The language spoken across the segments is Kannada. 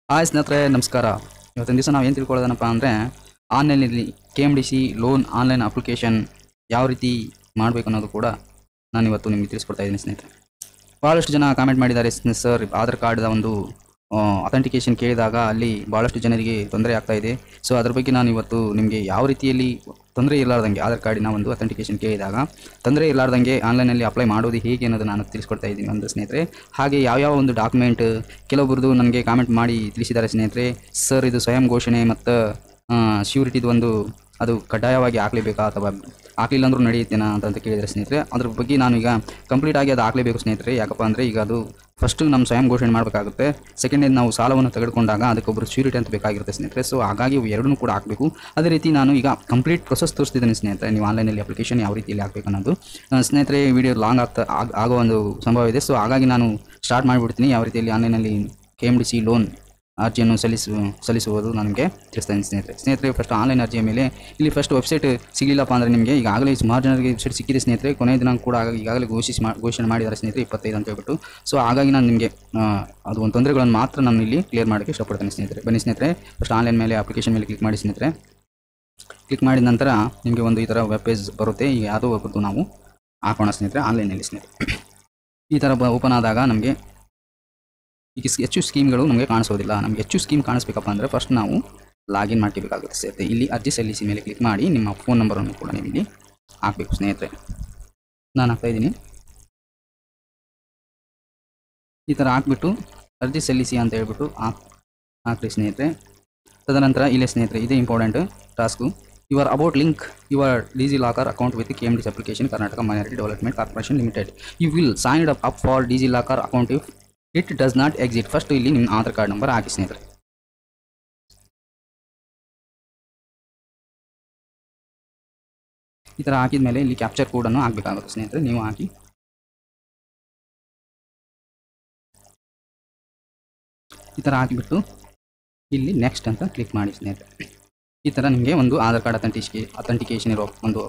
ಹಾಯ್ ಸ್ನೇಹಿತರೆ ನಮಸ್ಕಾರ ಇವತ್ತಿನ ದಿವಸ ನಾವು ಏನು ತಿಳ್ಕೊಳ್ಳೋದನಪ್ಪ ಅಂದರೆ ಆನ್ಲೈನಲ್ಲಿ K M D C loan online application ಯಾವ ರೀತಿ ಮಾಡಬೇಕು ಅನ್ನೋದು ಕೂಡ ನಾನು ಇವತ್ತು ನಿಮಗೆ ತಿಳಿಸ್ಕೊಡ್ತಾ ಇದ್ದೀನಿ ಸ್ನೇಹಿತರೆ ಭಾಳಷ್ಟು ಜನ ಕಾಮೆಂಟ್ ಮಾಡಿದ್ದಾರೆ ಸರ್ ಆಧಾರ್ ಕಾರ್ಡ್ದ ಒಂದು ಅಥೆಂಟಿಕೇಶನ್ ಕೇಳಿದಾಗ ಅಲ್ಲಿ ಭಾಳಷ್ಟು ಜನರಿಗೆ ತೊಂದರೆ ಆಗ್ತಾ ಇದೆ ಸೊ ಅದ್ರ ಬಗ್ಗೆ ನಾನು ಇವತ್ತು ನಿಮಗೆ ಯಾವ ರೀತಿಯಲ್ಲಿ ತೊಂದರೆ ಇರಲಾರ್ದಂಗೆ ಆಧಾರ್ ಕಾರ್ಡಿನ ಒಂದು ಅಥೆಂಟಿಕೇಶನ್ ಕೇಳಿದಾಗ ತೊಂದರೆ ಇರಲಾರ್ದಂಗೆ ಆನ್ಲೈನಲ್ಲಿ ಅಪ್ಲೈ ಮಾಡೋದು ಹೇಗೆ ಅನ್ನೋದು ನಾನು ತಿಳಿಸ್ಕೊಡ್ತಾ ಇದ್ದೀನಿ ಒಂದು ಸ್ನೇಹಿತರೆ ಹಾಗೆ ಯಾವ್ಯಾವ ಒಂದು ಡಾಕ್ಯುಮೆಂಟ್ ಕೆಲವೊಬ್ಬರದು ನನಗೆ ಕಾಮೆಂಟ್ ಮಾಡಿ ತಿಳಿಸಿದ್ದಾರೆ ಸ್ನೇಹಿತರೆ ಸರ್ ಇದು ಸ್ವಯಂ ಘೋಷಣೆ ಮತ್ತು ಶ್ಯೂರಿಟಿದು ಒಂದು ಅದು ಕಡ್ಡಾಯವಾಗಿ ಹಾಕಲೇಬೇಕಾ ಅಥವಾ ಹಾಕಲಿಲ್ಲ ಅಂದ್ರೂ ನಡೆಯುತ್ತೇನಾ ಅಂತ ಅಂತ ಕೇಳಿದರೆ ಸ್ನೇಹಿತರೆ ಅದ್ರ ಬಗ್ಗೆ ನಾನು ಈಗ ಕಂಪ್ಲೀಟ್ ಆಗಿ ಅದು ಹಾಕಲೇಬೇಕು ಸ್ನೇಹಿತರೆ ಯಾಕಪ್ಪ ಅಂದರೆ ಈಗ ಅದು ಫಸ್ಟು ನಮ್ಮ ಸ್ವಯಂ ಘೋಷಣೆ ಮಾಡಬೇಕಾಗುತ್ತೆ ಸೆಕೆಂಡ್ ನಾವು ಸಾಲವನ್ನು ತೆಗೆದುಕೊಂಡಾಗ ಅದಕ್ಕೊಬ್ಬರು ಶ್ಯೂರಿಟಿ ಅಂತ ಬೇಕಾಗಿರುತ್ತೆ ಸ್ನೇಹಿತರೆ ಸೊ ಹಾಗಾಗಿ ಇವು ಎರಡನ್ನೂ ಕೂಡ ಹಾಕಬೇಕು ಅದೇ ರೀತಿ ನಾನು ಈಗ ಕಂಪ್ಲೀಟ್ ಪ್ರೊಸೆಸ್ ತೋರಿಸ್ತಿದ್ದೀನಿ ಸ್ನೇಹಿತರೆ ನೀವು ಆನ್ಲೈನಲ್ಲಿ ಅಪ್ಲಿಕೇಶನ್ ಯಾವ ರೀತಿಯಲ್ಲಿ ಹಾಕಬೇಕು ಅನ್ನೋದು ಆ, ಸ್ನೇಹಿತರೆ ವಿಡಿಯೋ ಲಾಂಗ್ ಆಗ್ತಾ ಆಗ್- ಆಗೋ ಒಂದು ಸಂಭವ ಇದೆ ಸೊ ಹಾಗಾಗಿ ನಾನು ಸ್ಟಾರ್ಟ್ ಮಾಡಿಬಿಡ್ತೀನಿ ಯಾವ ರೀತಿಯಲ್ಲಿ ಆನ್ಲೈನಲ್ಲಿ K M D C loan ಅರ್ಜಿಯನ್ನು ಸಲ್ಲಿಸು ಸಲ್ಲಿಸುವುದು ನನಗೆ ತಿಳಿಸ್ತಾನೆ ಸ್ನೇಹಿತರೆ ಸ್ನೇಹಿತರೆ ಫಸ್ಟ್ ಆನ್ಲೈನ್ ಅರ್ಜಿಯ ಮೇಲೆ ಇಲ್ಲಿ ಫಸ್ಟ್ ವೆಬ್ಸೈಟ್ ಸಿಗಲಿಲ್ಲಪ್ಪ ಅಂದರೆ ನಿಮಗೆ ಈಗಾಗಲೇ ಸುಮಾರು ಜನರಿಗೆ ವೆಬ್ಸೈಟ್ ಸಿಕ್ಕಿದೆ ಸ್ನೇಹಿತರೆ ಕೊನೆಯ ದಿನಾಂಕ ಕೂಡ ಆಗ- ಈಗಾಗಲೇ ಘೋಷಿಸಿ ಮಾ ಘೋಷಣೆ ಮಾಡಿದ್ದಾರೆ ಸ್ನೇಹಿತರೆ ಇಪ್ಪತ್ತೈದು ಅಂತ ಹೇಳ್ಬಿಟ್ಟು ಸೊ ಹಾಗಾಗಿ ನಾನು ನಿಮಗೆ ಆ, ಅದು ಒಂದು ತೊಂದರೆಗಳನ್ನು ಮಾತ್ರ ನಾನು ಇಲ್ಲಿ ಕ್ಲಿಯರ್ ಮಾಡೋಕ್ಕೆ ಇಷ್ಟಪಡ್ತೇನೆ ಸ್ನೇಹಿತರೆ ಬನ್ನಿ ಸ್ನೇಹಿತರೆ ಫಸ್ಟ್ ಆನ್ಲೈನ್ ಮೇಲೆ ಅಪ್ಲಿಕೇಶನ್ ಮೇಲೆ ಕ್ಲಿಕ್ ಮಾಡಿ ಸ್ನೇಹಿತರೆ ಕ್ಲಿಕ್ ಮಾಡಿದ ನಂತರ ನಿಮಗೆ ಒಂದು ಈ ಥರ ವೆಬ್ ಪೇಜ್ ಬರುತ್ತೆ ಈಗ ಯಾವುದೋ ಒಬ್ಬರದ್ದು ನಾವು ಹಾಕೋಣ ಸ್ನೇಹಿತರೆ ಆನ್ಲೈನಲ್ಲಿ ಸ್ನೇಹಿತರೆ ಈ ಥರ ಬ ಓಪನ್ ಆದಾಗ ನಮಗೆ ಈಗ ಸ್- ಹೆಚ್ಚು ಸ್ಕೀಮ್ಗಳು ನಮಗೆ ಕಾಣಿಸೋದಿಲ್ಲ ನಮಗೆ ಹೆಚ್ಚು ಸ್ಕೀಮ್ ಕಾಣಿಸ್ಬೇಕಪ್ಪ ಅಂದರೆ ಫಸ್ಟ್ ನಾವು ಲಾಗಿನ್ ಮಾಡ್ಕೋಬೇಕಾಗುತ್ತೆ ಸ್ನೇಹಿತರೆ ಇಲ್ಲಿ ಅರ್ಜಿ ಸಲ್ಲಿಸಿ ಮೇಲೆ ಕ್ಲಿಕ್ ಮಾಡಿ ನಿಮ್ಮ ಫೋನ್ ನಂಬರನ್ನು ಕೂಡ ನೀವು ಇಲ್ಲಿ ಹಾಕಬೇಕು ಸ್ನೇಹಿತರೆ ನಾನು ಹಾಕ್ತಾ ಇದ್ದೀನಿ ಈ ಥರ ಹಾಕ್ಬಿಟ್ಟು ಅರ್ಜಿ ಸಲ್ಲಿಸಿ ಅಂತ ಹೇಳ್ಬಿಟ್ಟು ಹಾಕ್ ಹಾಕ್ರಿ ಸ್ನೇಹಿತರೆ ತದನಂತರ ಇಲ್ಲೇ ಸ್ನೇಹಿತರೆ ಇದೇ important task your about link your DigiLocker account with K M D's application Karnataka minority development corporation limited you will signed up up for DigiLocker account if it does not exit first ಇಲ್ಲಿ ನಿಮ್ಮ ಆಧಾರ್ ಕಾರ್ಡ್ ನಂಬರ್ ಹಾಕಿ ಸ್ನೇಹಿತರೆ ಈ ಥರ ಹಾಕಿದ ಮೇಲೆ ಇಲ್ಲಿ ಕ್ಯಾಪ್ಚರ್ ಕೋಡನ್ನು ಹಾಕಬೇಕಾಗುತ್ತೆ ಸ್ನೇಹಿತರೆ ನೀವು ಹಾಕಿ ಈ ಥರ ಹಾಕಿಬಿಟ್ಟು ಇಲ್ಲಿ ನೆಕ್ಸ್ಟ್ ಅಂತ ಕ್ಲಿಕ್ ಮಾಡಿ ಸ್ನೇಹಿತರೆ ಈ ಥರ ನಿಮಗೆ ಒಂದು ಆಧಾರ್ ಕಾರ್ಡ್ ಅಥೆಂಟಿಕೇ ಅಥೆಂಟಿಕೇಶನ್ ಇರೋ ಒಂದು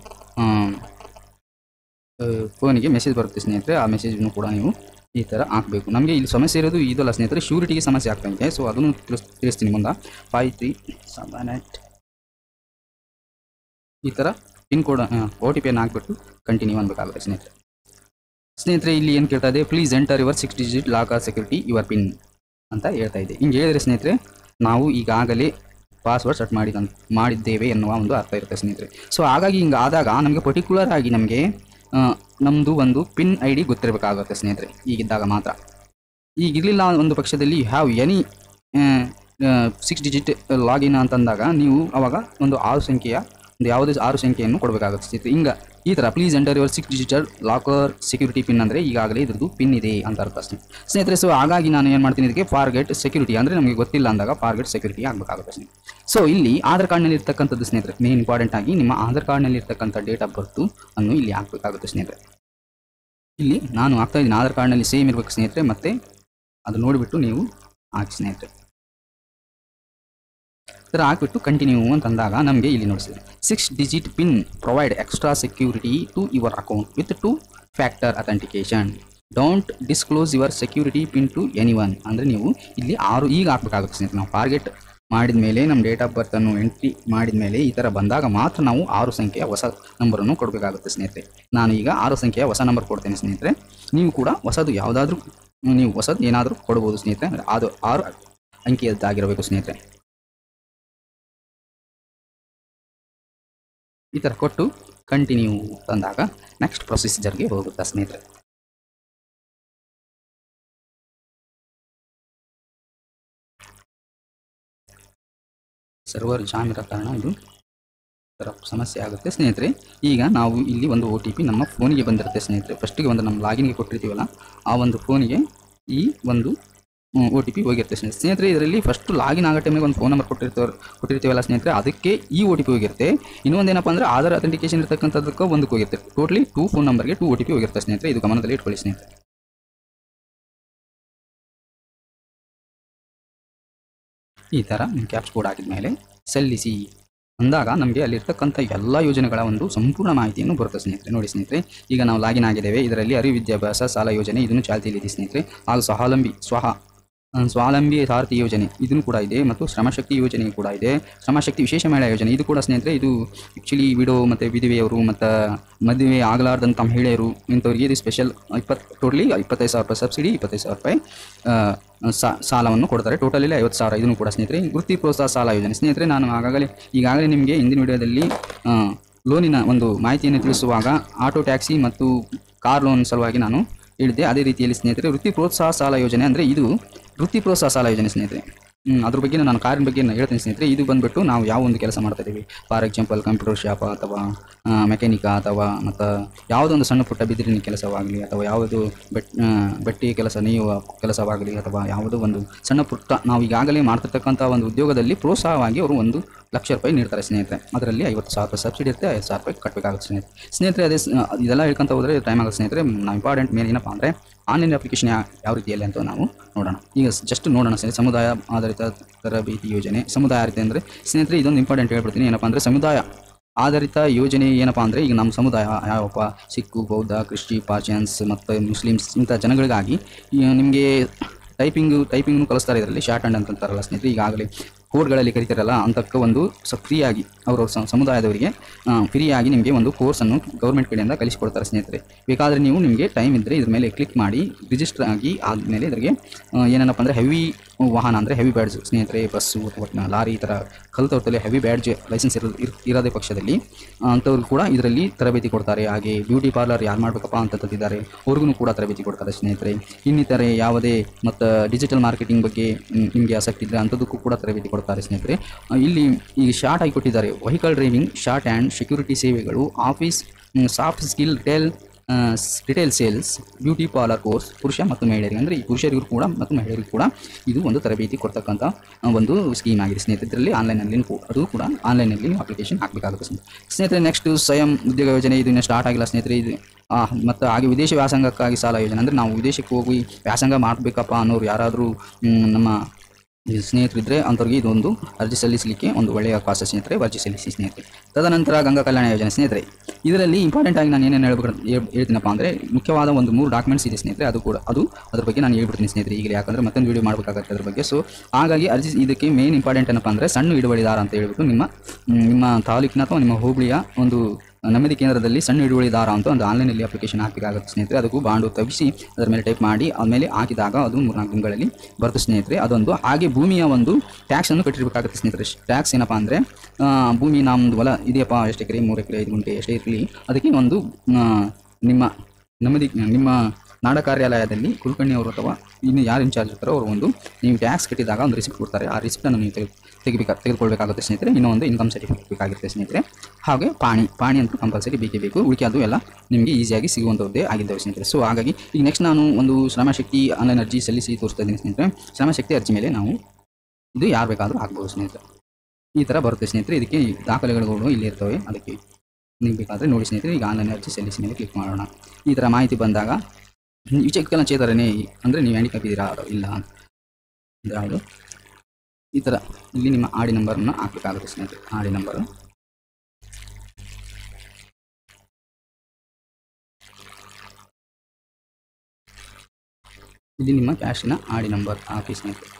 ಫೋನಿಗೆ ಮೆಸೇಜ್ ಬರುತ್ತೆ ಸ್ನೇಹಿತರೆ ಆ ಮೆಸೇಜನ್ನು ಕೂಡ ನೀವು ಈ ಥರ ಹಾಕಬೇಕು ನಮಗೆ ಇಲ್ಲಿ ಸಮಸ್ಯೆ ಇರೋದು ಇದಲ್ಲ ಸ್ನೇಹಿತರೆ ಶ್ಯೂರಿಟಿಗೆ ಸಮಸ್ಯೆ ಆಗ್ತಾ ಇದೆ ಸೊ ಅದನ್ನು ತಿಳಿಸ್ ತಿಳಿಸ್ತೀನಿ ಮುಂದೆ ಫೈವ್ ತ್ರೀ ಸೆವೆನ್ ಏಟ್ ಈ ಥರ ಪಿನ್ ಕೋಡ್ ಓ ಟಿ ಪಿಯನ್ನು ಹಾಕ್ಬಿಟ್ಟು ಕಂಟಿನ್ಯೂ ಅನ್ಬೇಕಾಗುತ್ತೆ ಸ್ನೇಹಿತರೆ ಸ್ನೇಹಿತರೆ ಇಲ್ಲಿ ಏನು ಕೇಳ್ತಾ ಇದೆ please enter your six digit locker security your pin ಅಂತ ಹೇಳ್ತಾ ಇದೆ ಹಿಂಗೆ ಹೇಳಿದ್ರೆ ಸ್ನೇಹಿತರೆ ನಾವು ಈಗಾಗಲೇ ಪಾಸ್ವರ್ಡ್ ಸೆಟ್ ಮಾಡಿ ಮಾಡಿದ್ದೇವೆ ಎನ್ನುವ ಒಂದು ಅರ್ಥ ಇರುತ್ತೆ ಸ್ನೇಹಿತರೆ ಸೊ ಹಾಗಾಗಿ ಹಿಂಗೆ ಆದಾಗ ನಮಗೆ ಪರ್ಟಿಕ್ಯುಲರ್ ಆಗಿ ನಮಗೆ ನಮ್ಮದು ಒಂದು ಪಿನ್ ಐ ಡಿ ಗೊತ್ತಿರಬೇಕಾಗುತ್ತೆ ಸ್ನೇಹಿತರೆ ಈಗಿದ್ದಾಗ ಮಾತ್ರ ಈಗ ಇರಲಿಲ್ಲ ಒಂದು ಪಕ್ಷದಲ್ಲಿ you have any six digit login ಅಂತಂದಾಗ ನೀವು ಅವಾಗ ಒಂದು ಆರು ಸಂಖ್ಯೆಯ ಒಂದು ಯಾವುದೇ ಆರು ಸಂಖ್ಯೆಯನ್ನು ಕೊಡಬೇಕಾಗುತ್ತೆ ಸ್ನೇಹಿತರೆ ಹಿಂಗೆ ಈ ಥರ please enter your six digital locker security pin ಅಂದರೆ ಈಗಾಗಲೇ ಇದ್ರದ್ದು ಪಿನ್ ಇದೆ ಅಂತ ಅರ್ಥ ಸ್ನೇಹಿತರೆ ಸ್ನೇಹಿತರೆ ಸೊ ಹಾಗಾಗಿ ನಾನು ಏನು ಮಾಡ್ತೀನಿ ಇದಕ್ಕೆ ಫಾರ್ಗೆಟ್ ಸೆಕ್ಯೂರಿಟಿ ಅಂದರೆ ನಮಗೆ ಗೊತ್ತಿಲ್ಲ ಅಂದಾಗ ಫಾರ್ಗೆಟ್ ಸೆಕ್ಯೂರಿಟಿ ಆಗಬೇಕಾಗುತ್ತೆ ಸ್ನೇಹಿತರೆ ಸೊ ಇಲ್ಲಿ ಆಧಾರ್ ಕಾರ್ಡ್ನಲ್ಲಿ ಇರ್ತಕ್ಕಂಥದ್ದು ಸ್ನೇಹಿತರೆ ಮೇನ್ ಇಂಪಾರ್ಟೆಂಟ್ ಆಗಿ ನಿಮ್ಮ ಆಧಾರ್ ಕಾರ್ಡ್ನಲ್ಲಿ ಇರ್ತಕ್ಕಂಥ ಡೇಟ್ ಆಫ್ ಬರ್ತು ಅನ್ನು ಇಲ್ಲಿ ಹಾಕಬೇಕಾಗುತ್ತೆ ಸ್ನೇಹಿತರೆ ಇಲ್ಲಿ ನಾನು ಹಾಕ್ತಾ ಇದ್ದೀನಿ ಆಧಾರ್ ಕಾರ್ಡ್ನಲ್ಲಿ ಸೇಮ್ ಇರಬೇಕು ಸ್ನೇಹಿತರೆ ಮತ್ತು ಅದು ನೋಡಿಬಿಟ್ಟು ನೀವು ಹಾಕಿ ಸ್ನೇಹಿತರೆ ಈ ಥರ ಹಾಕ್ಬಿಟ್ಟು ಕಂಟಿನ್ಯೂ ಅಂತಂದಾಗ ನಮಗೆ ಇಲ್ಲಿ ನೋಡಿ six digit pin provide extra security to your account with two factor authentication don't disclose your security pin to anyone ಅಂದರೆ ನೀವು ಇಲ್ಲಿ ಆರು ಈಗ ಹಾಕ್ಬೇಕಾಗುತ್ತೆ ಸ್ನೇಹಿತರೆ ನಾವು ಟಾರ್ಗೆಟ್ ಮಾಡಿದ ಮೇಲೆ ನಮ್ಮ ಡೇಟ್ ಆಫ್ ಬರ್ತನ್ನು ಎಂಟ್ರಿ ಮಾಡಿದ ಮೇಲೆ ಈ ಥರ ಬಂದಾಗ ಮಾತ್ರ ನಾವು ಆರು ಸಂಖ್ಯೆಯ ಹೊಸ ನಂಬರನ್ನು ಕೊಡಬೇಕಾಗುತ್ತೆ ಸ್ನೇಹಿತರೆ ನಾನು ಈಗ ಆರು ಸಂಖ್ಯೆಯ ಹೊಸ ನಂಬರ್ ಕೊಡ್ತೇನೆ ಸ್ನೇಹಿತರೆ ನೀವು ಕೂಡ ಹೊಸದು ಯಾವುದಾದ್ರೂ ನೀವು ಹೊಸದು ಏನಾದರೂ ಕೊಡ್ಬೋದು ಸ್ನೇಹಿತರೆ ಅಂದರೆ ಅದು ಆರು ಅಂಕಿಯದ್ದಾಗಿರಬೇಕು ಸ್ನೇಹಿತರೆ ಈ ಥರ ಕೊಟ್ಟು ಕಂಟಿನ್ಯೂ ತಂದಾಗ ನೆಕ್ಸ್ಟ್ ಪ್ರೊಸೀಜರ್ಗೆ ಹೋಗುತ್ತೆ ಸ್ನೇಹಿತರೆ ಸರ್ವರ್ ಜಾಮ್ ಇರೋ ಕಾರಣ ಇದು ಥರ ಸಮಸ್ಯೆ ಆಗುತ್ತೆ ಸ್ನೇಹಿತರೆ ಈಗ ನಾವು ಇಲ್ಲಿ ಒಂದು ಒ ಟಿ ಪಿ ನಮ್ಮ ಫೋನಿಗೆ ಬಂದಿರುತ್ತೆ ಸ್ನೇಹಿತರೆ ಫಸ್ಟಿಗೆ ಒಂದು ನಮ್ಮ ಲಾಗಿನ್ಗೆ ಕೊಟ್ಟಿರ್ತೀವಲ್ಲ ಆ ಒಂದು ಫೋನಿಗೆ ಈ ಒಂದು ಒ ಟಿ ಪಿ ಹೋಗಿರುತ್ತೆ ಸ್ನೇಹಿತರೆ ಸ್ನೇಹಿತರೆ ಇದರಲ್ಲಿ ಫಸ್ಟ್ ಲಾಗಿನ್ ಆಗೋ ಟೈಮಿಗೆ ಒಂದು ಫೋನ್ ನಂಬರ್ ಕೊಟ್ಟಿರ್ತೀವಿ ಕೊಟ್ಟಿರ್ತೀವಲ್ಲ ಸ್ನೇಹಿತರೆ ಅದಕ್ಕೆ ಈ ಒ ಟಿ ಪಿ ಹೋಗಿರುತ್ತೆ ಇನ್ನೊಂದೇನಪ್ಪ ಅಂದರೆ ಆಧಾರ್ ಅಥೆಂಟಿಕೇಶನ್ ಇರ್ತಕ್ಕಂಥದ್ದಕ್ಕೆ ಒಂದಕ್ಕೆ ಹೋಗಿರುತ್ತೆ ಟೋಟ್ಲಿ ಟೂ ಫೋನ್ ನಂಬರ್ಗೆ ಟೂ ಒ ಟಿ ಪಿ ಹೋಗಿರುತ್ತೆ ಸ್ನೇಹಿತರೆ ಇದು ಗಮನದಲ್ಲಿ ಇಟ್ಕೊಳ್ಳಿ ಸ್ನೇಹಿತರೆ ಈ ಥರ ಕ್ಯಾಪ್ಸ್ ಕೋಡ್ ಹಾಕಿದ ಮೇಲೆ ಸಲ್ಲಿಸಿ ಅಂದಾಗ ನಮಗೆ ಅಲ್ಲಿರ್ತಕ್ಕಂಥ ಎಲ್ಲ ಯೋಜನೆಗಳ ಒಂದು ಸಂಪೂರ್ಣ ಮಾಹಿತಿಯನ್ನು ಬರುತ್ತೆ ಸ್ನೇಹಿತರೆ ನೋಡಿ ಸ್ನೇಹಿತರೆ ಈಗ ನಾವು ಲಾಗಿನ್ ಆಗಿದ್ದೇವೆ ಇದರಲ್ಲಿ ಅರಿವು ವಿದ್ಯಾಭ್ಯಾಸ ಸಾಲ ಯೋಜನೆ ಇದನ್ನು ಚಾಲ್ತಿಯಲ್ಲಿದೆ ಸ್ನೇಹಿತರೆ ಹಾಗೂ ಸ್ವಾವಲಂಬಿ ಸ್ವಹ ಆ, ಸ್ವಾವಲಂಬಿ ಸಾರಥಿ ಯೋಜನೆ ಇದನ್ನು ಕೂಡ ಇದೆ ಮತ್ತು ಶ್ರಮಶಕ್ತಿ ಯೋಜನೆ ಕೂಡ ಇದೆ ಶ್ರಮಶಕ್ತಿ ವಿಶೇಷ ಮಹಿಳಾ ಯೋಜನೆ ಇದು ಕೂಡ ಸ್ನೇಹಿತರೆ ಇದು ಆ್ಯಕ್ಚುಲಿ ವಿಡೋ ಮತ್ತು ವಿಧವೆಯವರು ಮತ್ತು ಮದುವೆ ಆಗಲಾರ್ದಂಥ ಮಹಿಳೆಯರು ಇಂಥವ್ರಿಗೆ ಇದು ಸ್ಪೆಷಲ್ ಇಪ್ಪತ್ತು ಟೋಟಲಿ ಇಪ್ಪತ್ತೈದು ಸಾವಿರ ರೂಪಾಯಿ ಸಬ್ಸಿಡಿ ಇಪ್ಪತ್ತೈದು ಸಾವಿರ ರೂಪಾಯಿ ಆ, ಸಾ ಸಾಲವನ್ನು ಕೊಡ್ತಾರೆ ಟೋಟಲಿ ಐವತ್ತು ಸಾವಿರ ಇದನ್ನು ಕೂಡ ಸ್ನೇಹಿತರೆ ವೃತ್ತಿ ಪ್ರೋತ್ಸಾಹ ಸಾಲ ಯೋಜನೆ ಸ್ನೇಹಿತರೆ ನಾನು ಆಗಾಗಲೇ ಈಗಾಗಲೇ ನಿಮಗೆ ಹಿಂದಿನ ವಿಡಿಯೋದಲ್ಲಿ ಆ, ಲೋನಿನ ಒಂದು ಮಾಹಿತಿಯನ್ನು ತಿಳಿಸುವಾಗ ಆಟೋ ಟ್ಯಾಕ್ಸಿ ಮತ್ತು ಕಾರ್ ಲೋನ್ ಸಲುವಾಗಿ ನಾನು ಹೇಳಿದ್ದೆ ಅದೇ ರೀತಿಯಲ್ಲಿ ಸ್ನೇಹಿತರೆ ವೃತ್ತಿ ಪ್ರೋತ್ಸಾಹ ಸಾಲ ಯೋಜನೆ ಅಂದರೆ ಇದು ವೃತ್ತಿ ಪ್ರೋತ್ಸಾಹ ಸಾಲ ಯೋಜನೆ ಸ್ನೇಹಿತರೆ ಹ್ಮ್, ಅದ್ರ ಬಗ್ಗೆ ನಾನು ಕಾರಿನ ಬಗ್ಗೆ ನಾನು ಹೇಳ್ತೀನಿ ಸ್ನೇಹಿತರೆ ಇದು ಬಂದ್ಬಿಟ್ಟು ನಾವು ಯಾವ ಒಂದು ಕೆಲಸ ಮಾಡ್ತಾ ಇದ್ದೀವಿ ಫಾರ್ ಎಕ್ಸಾಂಪಲ್ ಕಂಪ್ಯೂಟರ್ ಶಾಪ ಅಥವಾ ಮೆಕ್ಯಾನಿಕ ಅಥವಾ ಮತ್ತು ಯಾವುದೋ ಒಂದು ಸಣ್ಣ ಪುಟ್ಟ ಬಿದಿರಿನ ಕೆಲಸವಾಗಲಿ ಅಥವಾ ಯಾವುದು ಬೆಟ್ ಆ, ಬಟ್ಟೆ ಕೆಲಸ ನೇಯುವ ಕೆಲಸವಾಗಲಿ ಅಥವಾ ಯಾವುದೋ ಒಂದು ಸಣ್ಣ ಪುಟ್ಟ ನಾವು ಈಗಾಗಲೇ ಮಾಡ್ತಿರ್ತಕ್ಕಂಥ ಒಂದು ಉದ್ಯೋಗದಲ್ಲಿ ಪ್ರೋತ್ಸಾಹವಾಗಿ ಅವರು ಒಂದು ಲಕ್ಷ ರೂಪಾಯಿ ನೀಡ್ತಾರೆ ಸ್ನೇಹಿತರೆ ಅದರಲ್ಲಿ ಐವತ್ತು ಸಾವಿರ ರೂಪಾಯಿ ಸಬ್ಸಿಡಿ ಇರುತ್ತೆ ಐದು ಸಾವಿರ ರೂಪಾಯಿ ಕಟ್ಟಬೇಕಾಗುತ್ತೆ ಸ್ನೇಹಿತರೆ ಸ್ನೇಹಿತರೆ ಅದೇ ಸ್- ಇದೆಲ್ಲ ಹೇಳ್ಕೊಂತ ಹೋದರೆ ಟೈಮ್ ಆಗುತ್ತೆ ಸ್ನೇಹಿತರೆ ನಾವು ಇಂಪಾರ್ಟೆಂಟ್ ಮೇನ್ ಏನಪ್ಪ ಅಂದರೆ ಆನ್ಲೈನ್ ಅಪ್ಲಿಕೇಶನ್ ಯಾವ ರೀತಿಯಲ್ಲಿ ಅಂತ ನಾವು ನೋಡೋಣ ಈಗ ಜಸ್ಟ್ ನೋಡೋಣ ಸ್ನೇಹಿತರೆ ಸಮುದಾಯ ಆಧಾರಿತ ತರಬೇತಿ ಯೋಜನೆ ಸಮುದಾಯ ಆಧಾರಿತ ಅಂದರೆ ಸ್ನೇಹಿತರೆ ಇದೊಂದು ಇಂಪಾರ್ಟೆಂಟ್ ಹೇಳ್ಬಿಡ್ತೀನಿ ಏನಪ್ಪ ಅಂದರೆ ಸಮುದಾಯ ಆಧಾರಿತ ಯೋಜನೆ ಏನಪ್ಪ ಅಂದರೆ ಈಗ ನಮ್ಮ ಸಮುದಾಯ ಯಾವಪ್ಪ ಸಿಕ್ಕು ಬೌದ್ಧ ಕ್ರಿಶ್ಚಿ ಪಾರ್ಚಿಯನ್ಸ್ ಮತ್ತು ಮುಸ್ಲಿಮ್ಸ್ ಇಂಥ ಜನಗಳಿಗಾಗಿ ನಿಮಗೆ ಟೈಪಿಂಗು ಟೈಪಿಂಗ್ನು ಕಲಿಸ್ತಾರೆ ಇದರಲ್ಲಿ ಶಾರ್ಟ್ ಹ್ಯಾಂಡ್ ಅಂತ ಅಂತಾರಲ್ಲ ಸ್ನೇಹಿತರೆ ಈಗಾಗಲೇ ಕೋರ್ಗಳಲ್ಲಿ ಕರಿತಾರಲ್ಲ ಅಂತಕ್ಕ ಒಂದು ಸ ಫ್ರೀಯಾಗಿ ಅವರ ಸಮುದಾಯದವರಿಗೆ ಫ್ರೀಯಾಗಿ ನಿಮಗೆ ಒಂದು ಕೋರ್ಸನ್ನು ಗೌರ್ಮೆಂಟ್ ಕಡೆಯಿಂದ ಕಲಿಸಿಕೊಡ್ತಾರೆ ಸ್ನೇಹಿತರೆ ಬೇಕಾದರೆ ನೀವು ನಿಮಗೆ ಟೈಮ್ ಇದ್ದರೆ ಇದ್ರ ಮೇಲೆ ಕ್ಲಿಕ್ ಮಾಡಿ ರಿಜಿಸ್ಟರ್ ಆಗಿ ಆದಮೇಲೆ ಇದರಿಗೆ ಆ, ಏನೇನಪ್ಪ ಅಂದರೆ ಹೆವಿ ವಾಹನ ಅಂದರೆ ಹೆವಿ ಬ್ಯಾಡ್ಜ್ ಸ್ನೇಹಿತರೆ ಬಸ್ಸು ಅಥವಾ ಲಾರಿ ಈ ಥರ ಕಲಿತವ್ರಲ್ಲಿ ಹೆವಿ ಬ್ಯಾಡ್ಜ್ ಲೈಸೆನ್ಸ್ ಇರೋ ಇರ್- ಇರೋದೇ ಪಕ್ಷದಲ್ಲಿ ಆ, ಅಂಥವ್ರು ಕೂಡ ಇದರಲ್ಲಿ ತರಬೇತಿ ಕೊಡ್ತಾರೆ ಹಾಗೆ ಬ್ಯೂಟಿ ಪಾರ್ಲರ್ ಯಾರು ಮಾಡಬೇಕಪ್ಪ ಅಂತ ತಂದಿದ್ದಾರೆ ಅವ್ರಿಗೂ ಕೂಡ ತರಬೇತಿ ಕೊಡ್ತಾರೆ ಸ್ನೇಹಿತರೆ ಇನ್ನಿತರೆ ಯಾವುದೇ ಮತ್ತು ಡಿಜಿಟಲ್ ಮಾರ್ಕೆಟಿಂಗ್ ಬಗ್ಗೆ ಮ್, ನಿಮಗೆ ಆಸಕ್ತಿ ಇದ್ದರೆ ಅಂಥದ್ದಕ್ಕೂ ಕೂಡ ತರಬೇತಿ ಕೊಡ್ತಾರೆ ಸ್ನೇಹಿತರೆ ಆ, ಇಲ್ಲಿ ಈಗ ಶಾರ್ಟ್ ಆಗಿ ಕೊಟ್ಟಿದ್ದಾರೆ vehicle driving short and security ಸೇವೆಗಳು office soft skill tele retail sales beauty parlour course ಪುರುಷ ಮತ್ತು ಮಹಿಳೆಯರಿಗೆ ಅಂದರೆ ಈ ಪುರುಷರಿಗೂ ಕೂಡ ಮತ್ತು ಮಹಿಳೆಯರಿಗೂ ಕೂಡ ಇದು ಒಂದು ತರಬೇತಿ ಕೊಡ್ತಕ್ಕಂಥ ಆ, ಒಂದು ಸ್ಕೀಮ್ ಆಗಿದೆ ಸ್ನೇಹಿತರೆ ಇದರಲ್ಲಿ ಆನ್ಲೈನಲ್ಲಿ ಅದು ಕೂಡ ಆನ್ಲೈನಲ್ಲಿ ನೀವು ಅಪ್ಲಿಕೇಶನ್ ಹಾಕಬೇಕಾಗುತ್ತೆ ಸ್ನೇಹಿತರೆ ಸ್ನೇಹಿತರೆ ನೆಕ್ಸ್ಟ್ ಸ್ವಯಂ ಉದ್ಯೋಗ ಯೋಜನೆ ಇದು ಇನ್ನೂ ಸ್ಟಾರ್ಟ್ ಆಗಿಲ್ಲ ಸ್ನೇಹಿತರೆ ಇದು ಆ, ಮತ್ತು ಹಾಗೆ ವಿದೇಶ ವ್ಯಾಸಂಗಕ್ಕಾಗಿ ಸಾಲ ಯೋಜನೆ ಅಂದರೆ ನಾವು ವಿದೇಶಕ್ಕೆ ಹೋಗಿ ವ್ಯಾಸಂಗ ಮಾಡಬೇಕಪ್ಪ ಅನ್ನೋರು ಯಾರಾದರೂ ನಮ್ಮ ಈ ಸ್ನೇಹಿತರಿದ್ದರೆ ಅಂಥವ್ರಿಗೆ ಇದೊಂದು ಅರ್ಜಿ ಸಲ್ಲಿಸಲಿಕ್ಕೆ ಒಂದು ಒಳ್ಳೆಯ ಅವಕಾಶ ಸ್ನೇಹಿತರೆ ಅರ್ಜಿ ಸಲ್ಲಿಸಿ ಸ್ನೇಹಿತರೆ ತದನಂತರ ಗಂಗಾ ಕಲ್ಯಾಣ ಯೋಜನೆ ಸ್ನೇಹಿತರೆ ಇದರಲ್ಲಿ ಇಂಪಾರ್ಟೆಂಟ್ ಆಗಿ ನಾನು ಏನೇನು ಹೇಳ್ಬೇಕು ಹೇಳ್- ಹೇಳ್ತೀನಪ್ಪ ಅಂದರೆ ಮುಖ್ಯವಾದ ಒಂದು ಮೂರು ಡಾಕ್ಯುಮೆಂಟ್ಸ್ ಇದೆ ಸ್ನೇಹಿತರೆ ಅದು ಕೂಡ ಅದು ಅದ್ರ ಬಗ್ಗೆ ನಾನು ಹೇಳ್ಬಿಡ್ತೀನಿ ಸ್ನೇಹಿತರೆ ಈಗಲೇ ಯಾಕಂದರೆ ಮತ್ತೊಂದು ವೀಡಿಯೋ ಮಾಡಬೇಕಾಗತ್ತೆ ಅದ್ರ ಬಗ್ಗೆ ಸೊ ಹಾಗಾಗಿ ಅರ್ಜಿ ಇದಕ್ಕೆ ಮೇನ್ ಇಂಪಾರ್ಟೆಂಟ್ ಏನಪ್ಪ ಅಂದರೆ ಸಣ್ಣ ಹಿಡುವಳಿದಾರ ಅಂತ ಹೇಳ್ಬಿಟ್ಟು ನಿಮ್ಮ ಮ್, ನಿಮ್ಮ ತಾಲೂಕಿನ ಅಥವಾ ನಿಮ್ಮ ಹೋಬಳಿಯ ಒಂದು ನೆಮ್ಮದಿ ಕೇಂದ್ರದಲ್ಲಿ ಸಣ್ಣ ಹಿಡುವಳಿದಾರ ಅಂತ ಒಂದು ಆನ್ಲೈನಲ್ಲಿ ಅಪ್ಲಿಕೇಶನ್ ಹಾಕಬೇಕಾಗುತ್ತೆ ಸ್ನೇಹಿತರೆ ಅದಕ್ಕೂ ಬಾಂಡು ತಗಿಸಿ ಅದರ ಮೇಲೆ ಟೈಪ್ ಮಾಡಿ ಆಮೇಲೆ ಹಾಕಿದಾಗ ಅದು ಮೂರ್ನಾಲ್ಕು ದಿನಗಳಲ್ಲಿ ಬರುತ್ತೆ ಸ್ನೇಹಿತರೆ ಅದೊಂದು ಹಾಗೆ ಭೂಮಿಯ ಒಂದು ಟ್ಯಾಕ್ಸನ್ನು ಕಟ್ಟಿರಬೇಕಾಗುತ್ತೆ ಸ್ನೇಹಿತರೆ ಟ್ಯಾಕ್ಸ್ ಏನಪ್ಪ ಅಂದರೆ ಭೂಮಿ ನಮ್ಮದು ಹೊಲ ಇದೆಯಪ್ಪ ಎಷ್ಟು ಎಕರೆ ಮೂರು ಎಕರೆ ಐದು ಗುಂಟೆ ಎಷ್ಟೇ ಇರಲಿ ಅದಕ್ಕೆ ಒಂದು ಆ, ನಿಮ್ಮ ನೆಮ್ಮದಿ ನಿಮ್ಮ ನಾಡ ಕಾರ್ಯಾಲಯದಲ್ಲಿ ಕುಲಕರ್ಣಿ ಅವರು ಅಥವಾ ಇನ್ನು ಯಾರು ಇನ್ಚಾರ್ಜ್ ಇರ್ತಾರೋ ಅವರು ಒಂದು ನೀವು ಟ್ಯಾಕ್ಸ್ ಕಟ್ಟಿದಾಗ ಒಂದು ರಿಸಿಪ್ಟ್ ಕೊಡ್ತಾರೆ ಆ ರಿಸಿಪ್ಟನ್ನು ನೀವು ತೆಗೆ ತೆಗಿಬೇಕಾ ತೆಗೆದುಕೊಳ್ಬೇಕಾಗುತ್ತೆ ಸ್ನೇಹಿತರೆ ಇನ್ನೂ ಒಂದು ಇನ್ಕಮ್ ಸರ್ಟಿಫಿಕೇಟ್ ಬೇಕಾಗಿರುತ್ತೆ ಸ್ನೇಹಿತರೆ ಹಾಗೆ ಪಾಣಿ ಪಾಣಿ ಅಂತೂ ಕಂಪಲ್ಸರಿ ಬೇಕೇ ಬೇಕು ಉಳಿಕೆ ಅದು ಎಲ್ಲ ನಿಮಗೆ ಈಸಿಯಾಗಿ ಸಿಗುವಂಥದ್ದೇ ಆಗಿದ್ದಾವೆ ಸ್ನೇಹಿತರೆ ಸೊ ಹಾಗಾಗಿ ಈಗ ನೆಕ್ಸ್ಟ್ ನಾನು ಒಂದು ಶ್ರಮಶಕ್ತಿ ಆನ್ಲೈನ್ ಅರ್ಜಿ ಸಲ್ಲಿಸಿ ತೋರಿಸ್ತಾ ಇದ್ದೀನಿ ಸ್ನೇಹಿತರೆ ಶ್ರಮಶಕ್ತಿ ಅರ್ಜಿ ಮೇಲೆ ನಾವು ಇದು ಯಾರು ಬೇಕಾದರೂ ಹಾಕ್ಬೋದು ಸ್ನೇಹಿತರೆ ಈ ಥರ ಬರುತ್ತೆ ಸ್ನೇಹಿತರೆ ಇದಕ್ಕೆ ಈ ದಾಖಲೆಗಳು ಇಲ್ಲಿ ಇರ್ತವೆ ಅದಕ್ಕೆ ನೀವು ಬೇಕಾದರೆ ನೋಡಿ ಸ್ನೇಹಿತರೆ ಈಗ ಆನ್ಲೈನ್ ಅರ್ಜಿ ಸಲ್ಲಿಸಿ ಮೇಲೆ ಕ್ಲಿಕ್ ಮಾಡೋಣ ಈ ಥರ ಮಾಹಿತಿ ಬಂದಾಗ ವಿಚಕ್ಷಣ ಚೇತರನೇ ಅಂದರೆ ನೀವು ಹ್ಯಾಂಡಿಕ್ಯಾಪ್ ಇದ್ದೀರಾ ಅಥವಾ ಇಲ್ಲ ಅಂತ ಯಾವುದು ಈ ಥರ ಇಲ್ಲಿ ನಿಮ್ಮ ಆಡಿ ನಂಬರನ್ನು ಹಾಕಬೇಕಾಗುತ್ತೆ ಸ್ನೇಹಿತರೆ ಆಡಿ ನಂಬರು ಇಲ್ಲಿ ನಿಮ್ಮ ಕ್ಯಾಶಿನ ಆಡಿ ನಂಬರ್ ಹಾಕಿ ಸ್ನೇಹಿತರೆ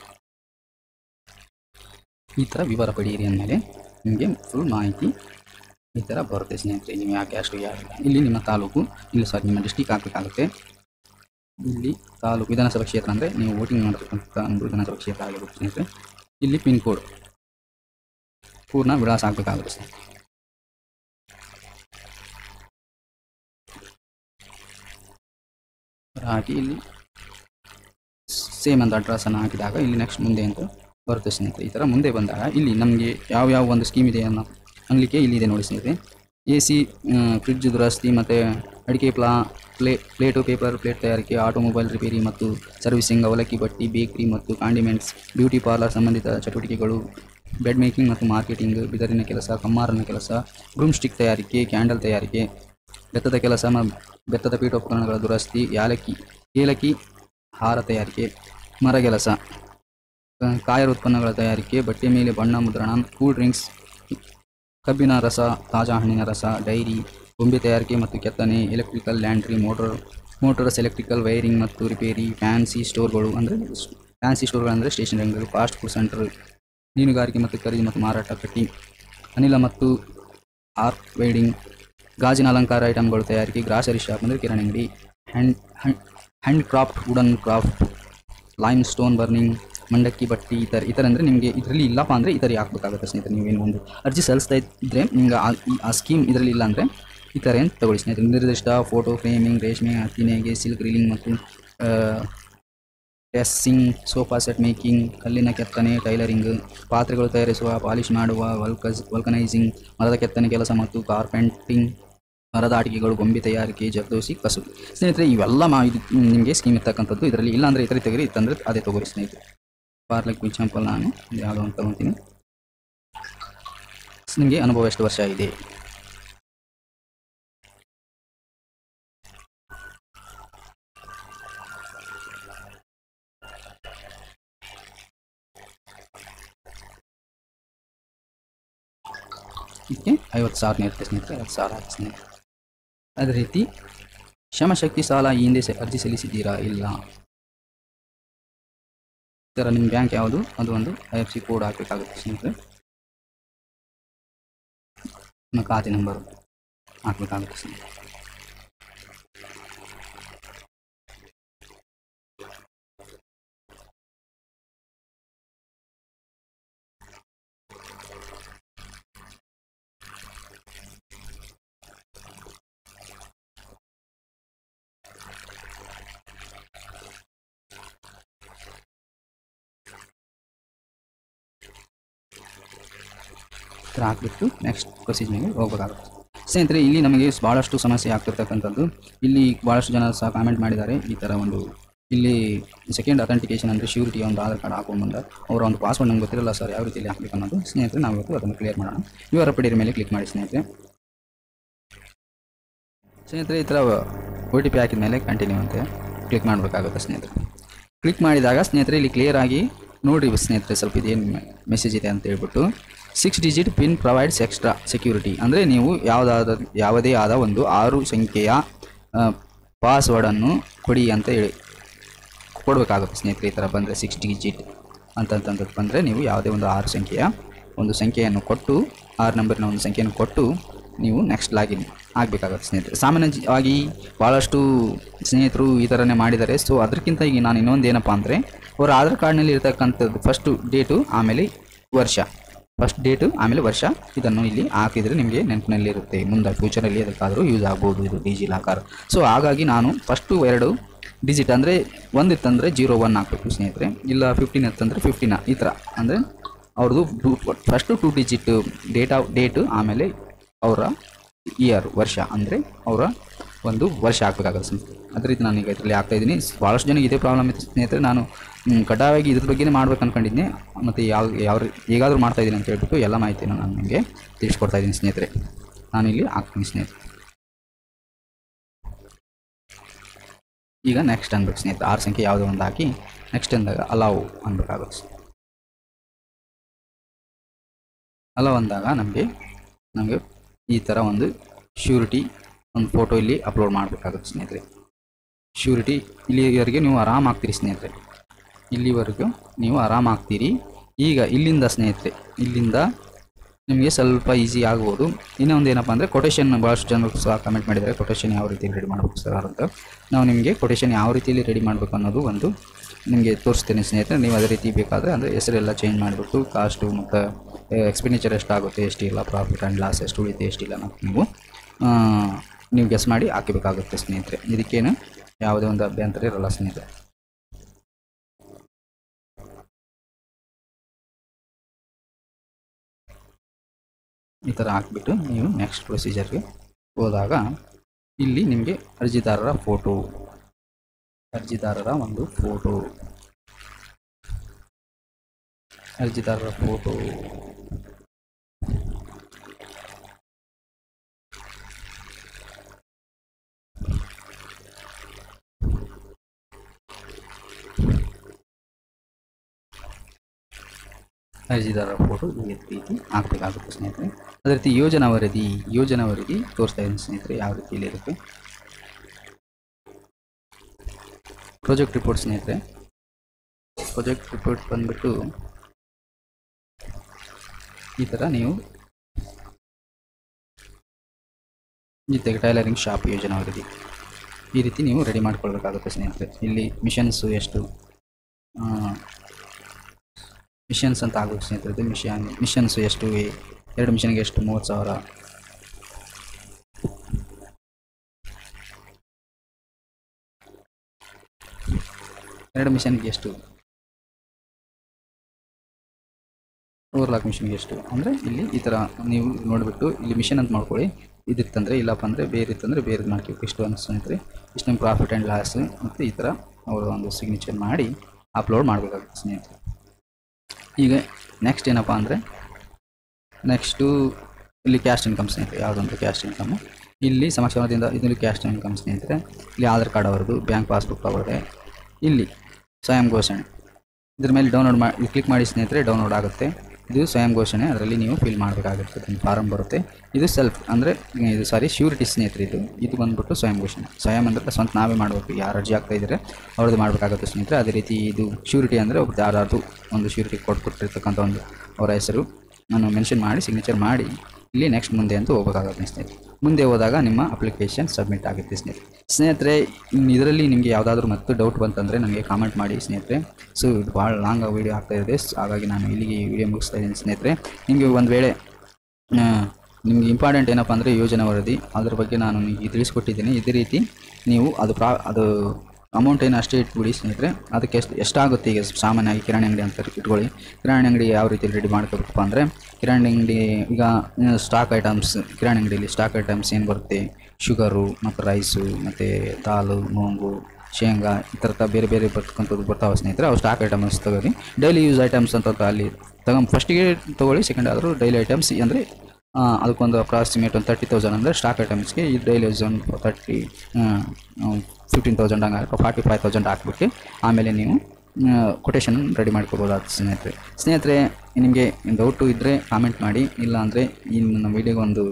ಈ ಥರ ವಿವರ ಪಡೆಯಿರಿ ಅಂದಮೇಲೆ ನಿಮಗೆ ಫುಲ್ ಮಾಹಿತಿ ಈ ಥರ ಬರುತ್ತೆ ಸ್ನೇಹಿತರೆ ನೀವು ಯಾಕೆ ಅಷ್ಟು ಯಾರು ಇಲ್ಲಿ ನಿಮ್ಮ ತಾಲೂಕು ಇಲ್ಲಿ ಸಾರಿ ನಿಮ್ಮ ಡಿಸ್ಟಿಕ್ ಹಾಕಬೇಕಾಗುತ್ತೆ ಇಲ್ಲಿ ತಾಲೂಕು ವಿಧಾನಸಭಾ ಕ್ಷೇತ್ರ ಅಂದರೆ ನೀವು ವೋಟಿಂಗ್ ಮಾಡತಕ್ಕಂಥ ಒಂದು ವಿಧಾನಸಭಾ ಕ್ಷೇತ್ರ ಆಗಿರುತ್ತೆ ಸ್ನೇಹಿತರೆ ಇಲ್ಲಿ ಪಿನ್ ಕೋಡ್ ಪೂರ್ಣ ವಿಳಾಸ ಹಾಕಬೇಕಾಗುತ್ತೆ ಸರ್ ಹಾಕಿ ಇಲ್ಲಿ ಸೇಮ್ ಅಂತ ಅಡ್ರೆಸ್ಸನ್ನು ಹಾಕಿದಾಗ ಇಲ್ಲಿ ನೆಕ್ಸ್ಟ್ ಮುಂದೆ ಅಂತ ಬರುತ್ತೆ ಸ್ನೇಹಿತರೆ ಈ ಥರ ಮುಂದೆ ಬಂದಾಗ ಇಲ್ಲಿ ನಮಗೆ ಯಾವ ಯಾವ ಒಂದು ಸ್ಕೀಮ್ ಇದೆ ಅನ್ನೋ ಅನ್ಲಿಕ್ಕೆ ಇಲ್ಲಿ ಇದೆ ನೋಡಿ ಸ್ನೇಹಿತರೆ ಎ ಸಿ ಫ್ರಿಡ್ಜ್ ದುರಸ್ತಿ ಮತ್ತು ಅಡಿಕೆ ಪ್ಲಾ ಪ್ಲೇ ಪ್ಲೇಟು ಪೇಪರ್ ಪ್ಲೇಟ್ ತಯಾರಿಕೆ ಆಟೋಮೊಬೈಲ್ ರಿಪೇರಿ ಮತ್ತು ಸರ್ವಿಸಿಂಗ್ ಅವಲಕ್ಕಿ ಬಟ್ಟಿ ಬೇಕರಿ ಮತ್ತು ಕಾಂಡಿಮೆಂಟ್ಸ್ ಬ್ಯೂಟಿ ಪಾರ್ಲರ್ ಸಂಬಂಧಿತ ಚಟುವಟಿಕೆಗಳು ಬೆಡ್ ಮೇಕಿಂಗ್ ಮತ್ತು ಮಾರ್ಕೆಟಿಂಗ್ ಬಿದರಿನ ಕೆಲಸ ಕಮ್ಮಾರನ ಕೆಲಸ ಬ್ರೂಮ್ ಸ್ಟಿಕ್ ತಯಾರಿಕೆ ಕ್ಯಾಂಡಲ್ ತಯಾರಿಕೆ ಬೆತ್ತದ ಕೆಲಸ ಮ ಬೆತ್ತದ ಪೀಠೋಪಕರಣಗಳ ದುರಸ್ತಿ ಯಾಲಕ್ಕಿ ಏಲಕ್ಕಿ ಹಾರ ತಯಾರಿಕೆ ಮರಗೆಲಸ ಆ, ಕಾಯರ ಉತ್ಪನ್ನಗಳ ತಯಾರಿಕೆ ಬಟ್ಟೆ ಮೇಲೆ ಬಣ್ಣ ಮುದ್ರಣ ಕೂಲ್ ಡ್ರಿಂಕ್ಸ್ ಕಬ್ಬಿನ ರಸ ತಾಜಾ ಹಣ್ಣಿನ ರಸ ಡೈರಿ ಬೊಂಬೆ ತಯಾರಿಕೆ ಮತ್ತು ಕೆತ್ತನೆ electrical laundry motor motors electrical wiring ಮತ್ತು ರಿಪೇರಿ ಫ್ಯಾನ್ಸಿ ಸ್ಟೋರ್ಗಳು ಅಂದರೆ ಫ್ಯಾನ್ಸಿ ಸ್ಟೋರ್ಗಳಂದರೆ ಸ್ಟೇಷನರಿ ಅಂಗಡಿ ಫಾಸ್ಟ್ ಫುಡ್ ಸೆಂಟರ್ ಮೀನುಗಾರಿಕೆ ಮತ್ತು ಖರೀದಿ ಮತ್ತು ಮಾರಾಟ ಪಟ್ಟಿ ಅನಿಲ ಮತ್ತು ಆರ್ಕ್ ವೈಡಿಂಗ್ ಗಾಜಿನ ಅಲಂಕಾರ ಐಟಮ್ಗಳು ತಯಾರಿಕೆ ಗ್ರಾಸರಿ ಶಾಪ್ ಅಂದರೆ ಕಿರಾಣಿ ಅಂಗಡಿ hand handcraft wooden craft limestone burning ಮಂಡಕ್ಕಿ ಬಟ್ಟಿ ಈ ಥರ ಈ ಥರ ಅಂದರೆ ನಿಮಗೆ ಇದರಲ್ಲಿ ಇಲ್ಲಪ್ಪ ಅಂದರೆ ಈ ಥರ ಹಾಕ್ಬೇಕಾಗುತ್ತೆ ಸ್ನೇಹಿತರೆ ನೀವೇನು ಒಂದು ಅರ್ಜಿ ಸಲ್ಲಿಸ್ತಾ ಇದ್ದರೆ ನಿಮ್ಗೆ ಆ ಈ- ಆ ಸ್ಕೀಮ್ ಇದರಲ್ಲಿ ಇಲ್ಲ ಅಂದರೆ ಈ ಥರ ಏನು ತಗೊಳ್ಳಿ ಸ್ನೇಹಿತರೆ ನಿರ್ದಿಷ್ಟ ಫೋಟೋ ಫ್ರೇಮಿಂಗ್ ರೇಷ್ಮೆ ಹತ್ತಿನೆಗೆ ಸಿಲ್ಕ್ ರೀಲಿಂಗ್ ಮತ್ತು ಡ್ರೆಸ್ಸಿಂಗ್ ಸೋಫಾ ಸೆಟ್ ಮೇಕಿಂಗ್ ಕಲ್ಲಿನ ಕೆತ್ತನೆ ಟೈಲರಿಂಗ್ ಪಾತ್ರೆಗಳು ತಯಾರಿಸುವ ಪಾಲಿಶ್ ಮಾಡುವ ವಲ್ಕಸ್ ವಲ್ಕನೈಸಿಂಗ್ ಮರದ ಕೆತ್ತನೆ ಕೆಲಸ ಮತ್ತು ಕಾರ್ಪೆಂಟಿಂಗ್ ಮರದ ಆಟಿಕೆಗಳು ಗೊಂಬೆ ತಯಾರಿಕೆ ಜರ್ದೋಸಿ ಕಸು ಸ್ನೇಹಿತರೆ ಇವೆಲ್ಲ ಮಾ ಇದು ನಿಮಗೆ ಸ್ಕೀಮ್ ಇರ್ತಕ್ಕಂಥದ್ದು ಇದರಲ್ಲಿ ಇಲ್ಲ ಅಂದರೆ ಇತರ ತೆಗರಿ ಇತ್ತಂದರೆ ಅದೇ ತಗೋರಿ ಸ್ನೇಹಿತರೆ ಫಾರ್ ಲೈಕ್ ಎಕ್ಸಾಂಪಲ್ ನಾನು ಇದು ಯಾವುದೋ ಅಂತ ತಗೊತೀನಿ ನಿಮಗೆ ಅನುಭವ ಎಷ್ಟು ವರ್ಷ ಇದೆ ಇದಕ್ಕೆ ಐವತ್ತು ಸಾವಿರ ಇರುತ್ತೆ ಸ್ನೇಹಿತರೆ ಐವತ್ತು ಸಾವಿರ ಹಾಕಿ ಸ್ನೇಹಿತರೆ ಅದೇ ರೀತಿ ಶ್ರಮಶಕ್ತಿ ಸಾಲ ಈ ಹಿಂದೆ ಸೆ- ಅರ್ಜಿ ಸಲ್ಲಿಸಿದ್ದೀರಾ ಇಲ್ಲ ಈ ಥರ ನಿಮ್ಮ ಬ್ಯಾಂಕ್ ಯಾವುದು ಅದು ಒಂದು ಐ ಎಫ್ ಸಿ ಕೋಡ್ ಹಾಕಬೇಕಾಗುತ್ತೆ ಸ್ನೇಹಿತರೆ ನಿಮ್ಮ ಖಾತೆ ನಂಬರು ಹಾಕಬೇಕಾಗುತ್ತೆ ಸ್ನೇಹಿತರೆ ಥರ ಹಾಕ್ಬಿಟ್ಟು ನೆಕ್ಸ್ಟ್ ಪ್ರೊಸೀಜ್ ಮೇಲೆ ಹೋಗಬೇಕಾಗುತ್ತೆ ಸ್ನೇಹಿತರೆ ಇಲ್ಲಿ ನಮಗೆ ಭಾಳಷ್ಟು ಸಮಸ್ಯೆ ಆಗ್ತಿರ್ತಕ್ಕಂಥದ್ದು ಇಲ್ಲಿ ಭಾಳಷ್ಟು ಜನ ಸಹ ಕಾಮೆಂಟ್ ಮಾಡಿದ್ದಾರೆ ಈ ಥರ ಒಂದು ಇಲ್ಲಿ ಸೆಕೆಂಡ್ ಅಥೆಂಟಿಕೇಶನ್ ಅಂದರೆ ಶ್ಯೂರಿಟಿ ಒಂದು ಆಧಾರ್ ಕಾರ್ಡ್ ಹಾಕೊಂಡು ಬಂದ ಅವರ ಒಂದು ಪಾಸ್ವರ್ಡ್ ನಮ್ಗೆ ಗೊತ್ತಿರಲ್ಲ ಸರ್ ಯಾವ ರೀತಿಯಲ್ಲಿ ಹಾಕಬೇಕು ಅನ್ನೋದು ಸ್ನೇಹಿತರೆ ನಾವು ಇವತ್ತು ಅದನ್ನು ಕ್ಲಿಯರ್ ಮಾಡೋಣ ಇವರ ಪಡಿಯ ಮೇಲೆ ಕ್ಲಿಕ್ ಮಾಡಿ ಸ್ನೇಹಿತರೆ ಸ್ನೇಹಿತರೆ ಈ ಥರ ಒ ಟಿ ಪಿ ಹಾಕಿದ ಮೇಲೆ ಕಂಟಿನ್ಯೂ ಅಂತ ಕ್ಲಿಕ್ ಮಾಡಬೇಕಾಗುತ್ತೆ ಸ್ನೇಹಿತರೆ ಕ್ಲಿಕ್ ಮಾಡಿದಾಗ ಸ್ನೇಹಿತರೆ ಇಲ್ಲಿ ಕ್ಲಿಯರ್ ಆಗಿ ನೋಡಿರಿ ಸ್ನೇಹಿತರೆ ಸ್ವಲ್ಪ ಇದೇನು ಮೆಸೇಜ್ ಇದೆ ಅಂತ ಹೇಳ್ಬಿಟ್ಟು six digit pin provides extra security ಅಂದರೆ ನೀವು ಯಾವುದಾದ ಯಾವುದೇ ಆದ ಒಂದು ಆರು ಸಂಖ್ಯೆಯ ಪಾಸ್ವರ್ಡನ್ನು ಕೊಡಿ ಅಂತ ಹೇಳಿ ಕೊಡಬೇಕಾಗುತ್ತೆ ಸ್ನೇಹಿತರೆ ಈ ಥರ ಬಂದರೆ ಸಿಕ್ಸ್ ಡಿಜಿಟ್ ಅಂತಂತಂದು ಬಂದರೆ ನೀವು ಯಾವುದೇ ಒಂದು ಆರು ಸಂಖ್ಯೆಯ ಒಂದು ಸಂಖ್ಯೆಯನ್ನು ಕೊಟ್ಟು ಆರು ನಂಬರಿನ ಒಂದು ಸಂಖ್ಯೆಯನ್ನು ಕೊಟ್ಟು ನೀವು ನೆಕ್ಸ್ಟ್ ಲಾಗಿನ್ ಆಗಬೇಕಾಗುತ್ತೆ ಸ್ನೇಹಿತರೆ ಸಾಮಾನ್ಯವಾಗಿ ಭಾಳಷ್ಟು ಸ್ನೇಹಿತರು ಈ ಥರನೇ ಮಾಡಿದ್ದಾರೆ ಸೊ ಅದಕ್ಕಿಂತ ಈಗ ನಾನು ಇನ್ನೊಂದು ಏನಪ್ಪ ಅಂದರೆ ಅವರ ಆಧಾರ್ ಕಾರ್ಡ್ನಲ್ಲಿ ಇರ್ತಕ್ಕಂಥದ್ದು ಫಸ್ಟು ಡೇಟು ಆಮೇಲೆ ವರ್ಷ ಫಸ್ಟ್ ಡೇಟು ಆಮೇಲೆ ವರ್ಷ ಇದನ್ನು ಇಲ್ಲಿ ಹಾಕಿದರೆ ನಿಮಗೆ ನೆನಪಿನಲ್ಲಿರುತ್ತೆ ಮುಂದೆ ಫ್ಯೂಚರಲ್ಲಿ ಅದಕ್ಕಾದರೂ ಯೂಸ್ ಆಗ್ಬೋದು ಇದು ಡಿ ಜಿ ಲಾಕರ್ ಸೊ ಹಾಗಾಗಿ ನಾನು ಫಸ್ಟು ಎರಡು ಡಿಜಿಟ್ ಅಂದರೆ ಒಂದು ಇತ್ತಂದರೆ ಜೀರೋ ಒನ್ ಹಾಕಬೇಕು ಸ್ನೇಹಿತರೆ ಇಲ್ಲ ಫಿಫ್ಟೀನ್ ಇತ್ತಂದರೆ ಫಿಫ್ಟೀನ ಈ ಥರ ಅಂದರೆ ಅವ್ರದ್ದು two first two digit date of date ಆಮೇಲೆ ಅವರ ಇಯರ್ ವರ್ಷ ಅಂದರೆ ಅವರ ಒಂದು ವರ್ಷ ಹಾಕಬೇಕಾಗುತ್ತೆ ಸ್ನೇಹಿತರೆ ಅದೇ ರೀತಿ ನಾನು ಈಗ ಇದರಲ್ಲಿ ಆಗ್ತಾ ಇದ್ದೀನಿ ಭಾಳಷ್ಟು ಜನಕ್ಕೆ ಇದೇ ಪ್ರಾಬ್ಲಮ್ ಇತ್ತು ಸ್ನೇಹಿತರೆ ನಾನು ಮ್, ಕಡ್ಡಾಯವಾಗಿ ಇದ್ರ ಬಗ್ಗೆನೇ ಮಾಡ್ಬೇಕು ಅನ್ಕೊಂಡಿದ್ದೆ ಮತ್ತು ಯಾವ ಯಾವ ರೀ- ಹೇಗಾದರೂ ಮಾಡ್ತಾ ಇದ್ದೀನಿ ಅಂತ ಹೇಳ್ಬಿಟ್ಟು ಎಲ್ಲ ಮಾಹಿತಿಯನ್ನು ನಾನು ನಿಮಗೆ ತಿಳಿಸ್ಕೊಡ್ತಾ ಇದ್ದೀನಿ ಸ್ನೇಹಿತರೆ ನಾನಿಲ್ಲಿ ಹಾಕ್ತೀನಿ ಸ್ನೇಹಿತರೆ ಈಗ ನೆಕ್ಸ್ಟ್ ಅನ್ಬೇಕು ಸ್ನೇಹಿತರೆ ಆರು ಸಂಖ್ಯೆ ಯಾವುದೋ ಒಂದು ಹಾಕಿ ನೆಕ್ಸ್ಟ್ ಅಂದಾಗ ಅಲಾವು ಅನ್ಬೇಕಾಗುತ್ತೆ ಅಲಾವ್ ಅಂದಾಗ ನಮಗೆ ನಮಗೆ ಈ ಥರ ಒಂದು ಶ್ಯೂರಿಟಿ ಒಂದು ಫೋಟೋ ಇಲ್ಲಿ ಅಪ್ಲೋಡ್ ಮಾಡಬೇಕಾಗುತ್ತೆ ಸ್ನೇಹಿತರೆ ಶ್ಯೂರಿಟಿ ಇಲ್ಲಿವರೆಗೆ ನೀವು ಆರಾಮ್ ಆಗ್ತೀರಿ ಸ್ನೇಹಿತರೆ ಇಲ್ಲಿವರೆಗೂ ನೀವು ಆರಾಮ್ ಆಗ್ತೀರಿ ಈಗ ಇಲ್ಲಿಂದ ಸ್ನೇಹಿತರೆ ಇಲ್ಲಿಂದ ನಿಮಗೆ ಸ್ವಲ್ಪ ಈಸಿ ಆಗ್ಬೋದು ಇನ್ನೂ ಒಂದು ಏನಪ್ಪ ಅಂದರೆ ಕೊಟೇಶನ್ ಭಾಳಷ್ಟು ಜನರು ಸಹ ಕಮೆಂಟ್ ಮಾಡಿದ್ದಾರೆ ಕೊಟೇಶನ್ ಯಾವ ರೀತಿ ರೆಡಿ ಮಾಡಬೇಕು ಸರ್ ಅಂತ ನಾವು ನಿಮಗೆ ಕೊಟೇಶನ್ ಯಾವ ರೀತಿಯಲ್ಲಿ ರೆಡಿ ಮಾಡಬೇಕು ಅನ್ನೋದು ಒಂದು ನಿಮಗೆ ತೋರಿಸ್ತೇನೆ ಸ್ನೇಹಿತರೆ ನೀವು ಅದೇ ರೀತಿ ಬೇಕಾದರೆ ಅಂದರೆ ಹೆಸರೆಲ್ಲ ಚೇಂಜ್ ಮಾಡಿಬಿಟ್ಟು ಕಾಸ್ಟು ಮತ್ತು ಎಕ್ಸ್ಪೆಂಡಿಚರ್ ಎಷ್ಟಾಗುತ್ತೆ ಎಷ್ಟಿಲ್ಲ ಪ್ರಾಫಿಟ್ ಆ್ಯಂಡ್ ಲಾಸ್ ಎಷ್ಟು ಉಳಿತೆ ಎಷ್ಟಿಲ್ಲ ಅನ್ನೋದು ನೀವು ಆ, ನೀವು ಗೆಸ್ ಮಾಡಿ ಹಾಕಬೇಕಾಗುತ್ತೆ ಸ್ನೇಹಿತರೆ ಇದಕ್ಕೇನು ಯಾವುದೇ ಒಂದು ಅಭ್ಯಂತರ ಇರಲ್ಲ ಸ್ನೇಹಿತರೆ ಈ ಥರ ಹಾಕ್ಬಿಟ್ಟು ನೀವು ನೆಕ್ಸ್ಟ್ ಪ್ರೊಸೀಜರ್ಗೆ ಹೋದಾಗ ಇಲ್ಲಿ ನಿಮಗೆ ಅರ್ಜಿದಾರರ ಫೋಟೋ ಅರ್ಜಿದಾರರ ಒಂದು ಫೋಟೋ ಅರ್ಜಿದಾರರ ಫೋಟೋ ಅರ್ಜಿದಾರರ ಫೋಟೋ ಈ ರೀತಿ ಹಾಕಬೇಕಾಗುತ್ತೆ ಸ್ನೇಹಿತರೆ ಅದೇ ರೀತಿ ಯೋಜನಾ ವರದಿ ಯೋಜನಾ ವರದಿ ತೋರಿಸ್ತಾ ಇದ್ದೀನಿ ಸ್ನೇಹಿತರೆ ಯಾವ ರೀತಿಯಲ್ಲಿ ಇರುತ್ತೆ ಪ್ರಾಜೆಕ್ಟ್ ರಿಪೋರ್ಟ್ ಸ್ನೇಹಿತರೆ ಪ್ರಾಜೆಕ್ಟ್ ರಿಪೋರ್ಟ್ ಬಂದ್ಬಿಟ್ಟು ಈ ಥರ ನೀವು ಜೊತೆಗೆ ಟೈಲರಿಂಗ್ ಶಾಪ್ ಯೋಜನಾ ವರದಿ ಈ ರೀತಿ ನೀವು ರೆಡಿ ಮಾಡ್ಕೊಳ್ಬೇಕಾಗುತ್ತೆ ಸ್ನೇಹಿತರೆ ಇಲ್ಲಿ ಮಿಷನ್ಸು ಎಷ್ಟು ಮಿಷನ್ಸ್ ಅಂತ ಆಗುತ್ತೆ ಸ್ನೇಹಿತರೆ ಮಿಷನ್ ಮಿಷನ್ಸು ಎಷ್ಟು ಎರಡು ಮಿಷನ್ಗೆ ಎಷ್ಟು ಮೂವತ್ತು ಸಾವಿರ ಎರಡು ಮಿಷನ್ಗೆ ಎಷ್ಟು ಮೂರು ಲಾಕ್ ಮಿಷನ್ಗೆ ಎಷ್ಟು ಅಂದರೆ ಇಲ್ಲಿ ಈ ಥರ ನೀವು ನೋಡಿಬಿಟ್ಟು ಇಲ್ಲಿ ಮಿಷನ್ ಅಂತ ಮಾಡ್ಕೊಳ್ಳಿ ಇದಿತ್ತಂದರೆ ಇಲ್ಲಪ್ಪ ಅಂದರೆ ಬೇರೆ ಇತ್ತಂದರೆ ಬೇರೆ ಮಾಡ್ಕೋಬೇಕು ಇಷ್ಟು ಅಂತ ಸ್ನೇಹಿತರೆ ಇಷ್ಟು ನಿಮ್ಮ ಪ್ರಾಫಿಟ್ ಆ್ಯಂಡ್ ಲಾಸ್ ಮತ್ತು ಈ ಥರ ಅವರು ಒಂದು ಸಿಗ್ನೇಚರ್ ಮಾಡಿ ಅಪ್ಲೋಡ್ ಮಾಡಬೇಕಾಗುತ್ತೆ ಸ್ನೇಹಿತರೆ ಈಗ ನೆಕ್ಸ್ಟ್ ಏನಪ್ಪ ಅಂದರೆ ನೆಕ್ಸ್ಟು ಇಲ್ಲಿ ಕ್ಯಾಸ್ಟ್ ಇನ್ಕಮ್ ಸ್ನೇಹಿತರೆ ಯಾವುದಂದ್ರೆ ಕ್ಯಾಸ್ಟ್ ಇನ್ಕಮ್ ಇಲ್ಲಿ ಸಮಾಚಾರದಿಂದ ಇದರಲ್ಲಿ ಕ್ಯಾಸ್ಟ್ ಇನ್ಕಮ್ ಸ್ನೇಹಿತರೆ ಇಲ್ಲಿ ಆಧಾರ್ ಕಾರ್ಡ್ ಅವರದು ಬ್ಯಾಂಕ್ ಪಾಸ್ಬುಕ್ ಅವರದೆ ಇಲ್ಲಿ ಸ್ವಯಂ ಘೋಷಣೆ ಇದ್ರ ಮೇಲೆ ಡೌನ್ಲೋಡ್ ಮಾಡಿ ಕ್ಲಿಕ್ ಮಾಡಿ ಸ್ನೇಹಿತರೆ ಡೌನ್ಲೋಡ್ ಆಗುತ್ತೆ ಇದು ಸ್ವಯಂ ಘೋಷಣೆ ಅದರಲ್ಲಿ ನೀವು ಫಿಲ್ ಮಾಡಬೇಕಾಗುತ್ತೆ ಒಂದು ಫಾರಮ್ ಬರುತ್ತೆ ಇದು ಸೆಲ್ಫ್ ಅಂದರೆ ಇದು ಸಾರಿ ಶ್ಯೂರಿಟಿ ಸ್ನೇಹಿತರೆ ಇದು ಇದು ಬಂದ್ಬಿಟ್ಟು ಸ್ವಯಂ ಘೋಷಣೆ ಸ್ವಯಂ ಅಂದರೆ ಸ್ವಂತ ನಾವೇ ಮಾಡಬೇಕು ಯಾರು ಅರ್ಜಿ ಆಗ್ತಾ ಇದ್ದಾರೆ ಅವ್ರದ್ದು ಮಾಡಬೇಕಾಗುತ್ತೆ ಸ್ನೇಹಿತರೆ ಅದೇ ರೀತಿ ಇದು ಶ್ಯೂರಿಟಿ ಅಂದರೆ ಒಬ್ರು ಯಾರಾದ್ರು ಒಂದು ಶ್ಯೂರಿಟಿ ಕೊಟ್ಬಿಟ್ಟಿರ್ತಕ್ಕಂಥ ಒಂದು ಅವರ ಹೆಸರು ನಾನು ಮೆನ್ಷನ್ ಮಾಡಿ ಸಿಗ್ನೇಚರ್ ಮಾಡಿ ಇಲ್ಲಿ ನೆಕ್ಸ್ಟ್ ಮುಂದೆ ಅಂತ ಹೋಗಬೇಕಾಗುತ್ತೆ ಸ್ನೇಹಿತರೆ ಮುಂದೆ ಹೋದಾಗ ನಿಮ್ಮ ಅಪ್ಲಿಕೇಶನ್ ಸಬ್ಮಿಟ್ ಆಗುತ್ತೆ ಸ್ನೇಹಿತರೆ ಸ್ನೇಹಿತರೆ ಇನ್ನು ಇದರಲ್ಲಿ ನಿಮಗೆ ಯಾವುದಾದ್ರೂ ಮತ್ತೆ ಡೌಟ್ ಬಂತಂದರೆ ನನಗೆ ಕಾಮೆಂಟ್ ಮಾಡಿ ಸ್ನೇಹಿತರೆ ಸೊ ಇದು ಭಾಳ ಲಾಂಗ್ ವೀಡಿಯೋ ಆಗ್ತಾ ಇದೆ ಸೊ ಹಾಗಾಗಿ ನಾನು ಇಲ್ಲಿಗೆ ಈ ವಿಡಿಯೋ ಮುಗಿಸ್ತಾ ಇದ್ದೀನಿ ಸ್ನೇಹಿತರೆ ನಿಮಗೆ ಒಂದು ವೇಳೆ ಆ, ನಿಮ್ಗೆ ಇಂಪಾರ್ಟೆಂಟ್ ಏನಪ್ಪ ಅಂದರೆ ಯೋಜನೆ ವರದಿ ಅದ್ರ ಬಗ್ಗೆ ನಾನು ನಿಮಗೆ ತಿಳಿಸ್ಕೊಟ್ಟಿದ್ದೀನಿ ಇದೇ ರೀತಿ ನೀವು ಅದು ಪ್ರಾ ಅದು ಅಮೌಂಟ್ ಏನು ಅಷ್ಟೇ ಇಟ್ಬಿಡಿ ಸ್ನೇಹಿತರೆ ಅದಕ್ಕೆ ಎಷ್ಟು ಎಷ್ಟಾಗುತ್ತೆ ಈಗ ಸಾಮಾನ್ಯವಾಗಿ ಕಿರಾಣಿ ಅಂಗಡಿ ಅಂತ ಇಟ್ಕೊಳ್ಳಿ ಕಿರಾಣಿ ಅಂಗಡಿ ಯಾವ ರೀತಿ ರೆಡಿ ಮಾಡ್ಕೋಬೇಕಪ್ಪ ಅಂದರೆ ಕಿರಾಣಿ ಅಂಗಡಿ ಈಗ ಸ್ಟಾಕ್ ಐಟಮ್ಸ್ ಕಿರಾಣಿ ಅಂಗಡಿಯಲ್ಲಿ ಸ್ಟಾಕ್ ಐಟಮ್ಸ್ ಏನು ಬರುತ್ತೆ ಶುಗರು ಮತ್ತು ರೈಸು ಮತ್ತು ದಾಲು ಮೂಂಗು ಶೇಂಗಾ ಈ ಥರದ ಬೇರೆ ಬೇರೆ ಬರ್ತಕ್ಕಂಥದ್ದು ಬರ್ತಾವೆ ಸ್ನೇಹಿತರೆ ಅವು ಸ್ಟಾಕ್ ಐಟಮ್ಸ್ ತಗೊಳ್ಳಿ ಡೈಲಿ ಯೂಸ್ ಐಟಮ್ಸ್ ಅಂತ ಅಲ್ಲಿ ತಗೊಂಡು ಫಸ್ಟಿಗೆ ತೊಗೊಳ್ಳಿ ಸೆಕೆಂಡ್ ಆದರೂ ಡೈಲಿ ಐಟಮ್ಸ್ ಅಂದರೆ ಅದಕ್ಕೊಂದು ಅಪ್ರಾಕ್ಸಿಮೇಟ್ ಒಂದು ತರ್ಟಿ ತೌಸಂಡ್ ಅಂದರೆ ಸ್ಟಾಕ್ ಐಟಮ್ಸ್ಗೆ ಈ ಡೈಲಿ ಯೂಸ್ ಒಂದು ತರ್ಟಿ ಫಿಫ್ಟೀನ್ ತೌಸಂಡ್ ಹಂಗೆ ಫಾರ್ಟಿ ಫೈವ್ ತೌಸಂಡ್ ಹಾಕ್ಬಿಟ್ಟು ಆಮೇಲೆ ನೀವು ಕೊಟೇಶನ್ ರೆಡಿ ಮಾಡ್ಕೋಬೋದು ಸ್ನೇಹಿತರೆ ಸ್ನೇಹಿತರೆ ನಿಮಗೆ ಡೌಟು ಇದ್ದರೆ ಕಾಮೆಂಟ್ ಮಾಡಿ ಇಲ್ಲ ಅಂದರೆ ಈ ನನ್ನ ವೀಡಿಯೋಗೆ ಒಂದು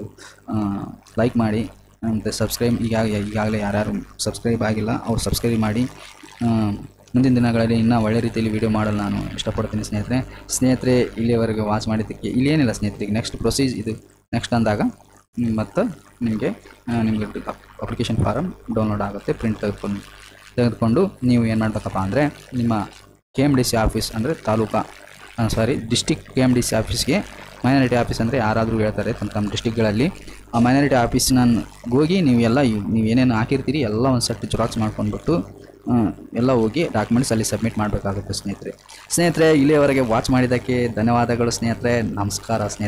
ಲೈಕ್ ಮಾಡಿ ಮತ್ತು ಸಬ್ಸ್ಕ್ರೈಬ್ ಈಗ ಈಗಾಗಲೇ ಯಾರ್ಯಾರು ಸಬ್ಸ್ಕ್ರೈಬ್ ಆಗಿಲ್ಲ ಅವ್ರು ಸಬ್ಸ್ಕ್ರೈಬ್ ಮಾಡಿ ಆ, ಮುಂದಿನ ದಿನಗಳಲ್ಲಿ ಇನ್ನೂ ಒಳ್ಳೆ ರೀತಿಯಲ್ಲಿ ವೀಡಿಯೋ ಮಾಡಲು ನಾನು ಇಷ್ಟಪಡ್ತೀನಿ ಸ್ನೇಹಿತರೆ ಸ್ನೇಹಿತರೆ ಇಲ್ಲಿಯವರೆಗೆ ವಾಚ್ ಮಾಡಿದ್ದಕ್ಕೆ ಇಲ್ಲೇನಿಲ್ಲ ಸ್ನೇಹಿತರೆ ಈಗ ನೆಕ್ಸ್ಟ್ ಪ್ರೊಸೀಜ್ ಇದು ನೆಕ್ಸ್ಟ್ ಅಂದಾಗ ಮ್, ಮತ್ತು ನಿಮಗೆ ಆ, ನಿಮಗೆ ಅಪ್ಲಿಕೇಶನ್ ಫಾರಮ್ ಡೌನ್ಲೋಡ್ ಆಗುತ್ತೆ ಪ್ರಿಂಟ್ ತೆಗೆದುಕೊಂಡು ತೆಗೆದುಕೊಂಡು ನೀವು ಏನು ಮಾಡಬೇಕಪ್ಪ ಅಂದರೆ ನಿಮ್ಮ K M D C office ಅಂದರೆ taluka sorry district K M D C ಆಫೀಸ್ಗೆ ಮೈನಾರಿಟಿ ಆಫೀಸ್ ಅಂದರೆ ಯಾರಾದರೂ ಹೇಳ್ತಾರೆ ತಮ್ಮ ತಮ್ಮ ಡಿಸ್ಟಿಕ್ಗಳಲ್ಲಿ ಆ ಮೈನಾರಿಟಿ ಆಫೀಸ್ನ ಹೋಗಿ ನೀವು ಎಲ್ಲ ಇವ್- ನೀವು ಏನೇನು ಹಾಕಿರ್ತೀರಿ ಎಲ್ಲ ಒಂದು ಸೆಟ್ ಜೆರಾಕ್ಸ್ ಮಾಡ್ಕೊಂಡ್ಬಿಟ್ಟು ಆ, ಎಲ್ಲ ಹೋಗಿ ಡಾಕ್ಯುಮೆಂಟ್ಸ್ ಅಲ್ಲಿ ಸಬ್ಮಿಟ್ ಮಾಡಬೇಕಾಗುತ್ತೆ ಸ್ನೇಹಿತರೆ ಸ್ನೇಹಿತರೆ ಇಲ್ಲಿಯವರೆಗೆ ವಾಚ್ ಮಾಡಿದ್ದಕ್ಕೆ ಧನ್ಯವಾದಗಳು ಸ್ನೇಹಿತರೆ ನಮಸ್ಕಾರ ಸ್ನೇಹಿತರೆ